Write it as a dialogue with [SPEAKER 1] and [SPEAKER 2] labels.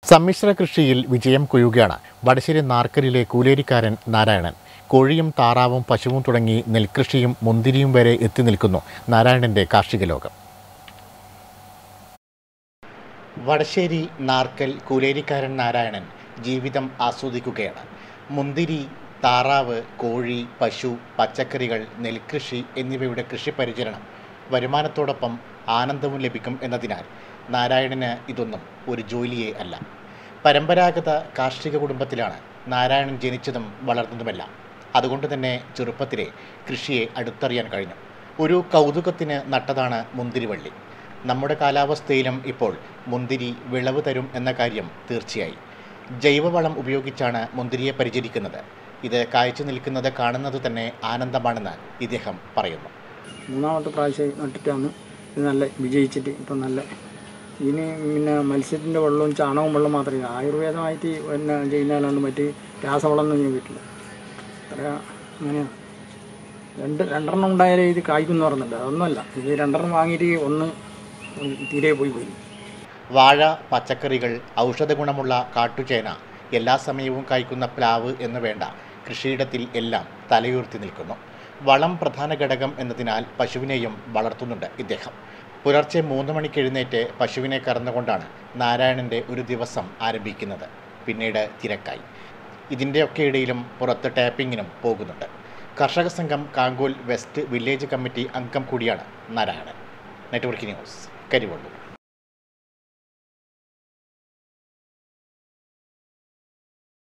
[SPEAKER 1] സമ്മിശ്ര കൃഷിയിൽ വിജയം കൊയ്യുകയാണ് വടശ്ശേരി നാർക്കലിലെ കൂലേരിക്കാരൻ നാരായണൻ കോഴിയും താറാവും പശുവും തുടങ്ങി നെൽകൃഷിയും മുന്തിരിയും വരെ എത്തി നിൽക്കുന്നു നാരായണന്റെ കാർഷിക ലോകം വടശ്ശേരി നാർക്കൽ കൂലേരിക്കാരൻ നാരായണൻ ജീവിതം ആസ്വദിക്കുകയാണ് മുന്തിരി താറാവ് കോഴി പശു പച്ചക്കറികൾ നെൽകൃഷി എന്നിവയുടെ കൃഷി പരിചരണം വരുമാനത്തോടൊപ്പം ആനന്ദവും ലഭിക്കും എന്നതിനാൽ നാരായണന് ഇതൊന്നും ഒരു ജോലിയേ അല്ല പരമ്പരാഗത കാർഷിക കുടുംബത്തിലാണ് നാരായണൻ ജനിച്ചതും വളർന്നതുമെല്ലാം അതുകൊണ്ട് തന്നെ ചെറുപ്പത്തിലെ കൃഷിയെ അടുത്തറിയാൻ കഴിഞ്ഞു ഒരു കൗതുകത്തിന് നട്ടതാണ് മുന്തിരിവള്ളി നമ്മുടെ കാലാവസ്ഥയിലും ഇപ്പോൾ മുന്തിരി വിളവ് തരും എന്ന കാര്യം തീർച്ചയായി ജൈവവളം ഉപയോഗിച്ചാണ് മുന്തിരിയെ പരിചരിക്കുന്നത് ഇത് കായ്ച്ചു നിൽക്കുന്നത് കാണുന്നത് തന്നെ ആനന്ദമാണെന്ന് ഇദ്ദേഹം പറയുന്നു
[SPEAKER 2] മൂന്നാമത്തെ പ്രാവശ്യം നട്ടിട്ടാണ് ഇത് നല്ല വിജയിച്ചിട്ട് ഇപ്പം നല്ല ഇതിന് പിന്നെ മത്സ്യത്തിൻ്റെ വെള്ളവും ചാണകവും വെള്ളം മാത്രമേ ആയുർവേദമായിട്ട് പിന്നെ ചെയ്യുന്നതിലാണ് മറ്റ് രാസവളമൊന്നും ഞാൻ വീട്ടില്ല അത്ര അങ്ങനെയാണ് രണ്ട് രണ്ടെണ്ണം ഉണ്ടായാലേ ഇത് കായ്ക്കുമെന്ന് പറഞ്ഞില്ല അതൊന്നുമല്ല ഇത് രണ്ടെണ്ണം വാങ്ങിയിട്ട് ഒന്ന് തീരെ പോയി പോയി
[SPEAKER 1] വാഴ പച്ചക്കറികൾ ഔഷധ ഗുണമുള്ള കാട്ടുചേന എല്ലാ സമയവും കായ്ക്കുന്ന പ്ലാവ് എന്ന് വേണ്ട കൃഷിയിടത്തിൽ എല്ലാം തലയുയർത്തി നിൽക്കുന്നു വളം പ്രധാന ഘടകം എന്നതിനാൽ പശുവിനെയും വളർത്തുന്നുണ്ട് ഇദ്ദേഹം പുലർച്ചെ മൂന്ന് മണിക്ക് എഴുന്നേറ്റ് പശുവിനെ കറന്നുകൊണ്ടാണ് നാരായണൻ്റെ ഒരു ദിവസം ആരംഭിക്കുന്നത് പിന്നീട് തിരക്കായി ഇതിൻ്റെയൊക്കെ ഇടയിലും പുറത്ത് ടാപ്പിങ്ങിനും പോകുന്നുണ്ട് കർഷക സംഘം കാങ്കോൽ വെസ്റ്റ് വില്ലേജ് കമ്മിറ്റി അംഗം കൂടിയാണ് നാരായണൻ നെറ്റ്വർക്ക് ന്യൂസ് കരിവള്ളൂർ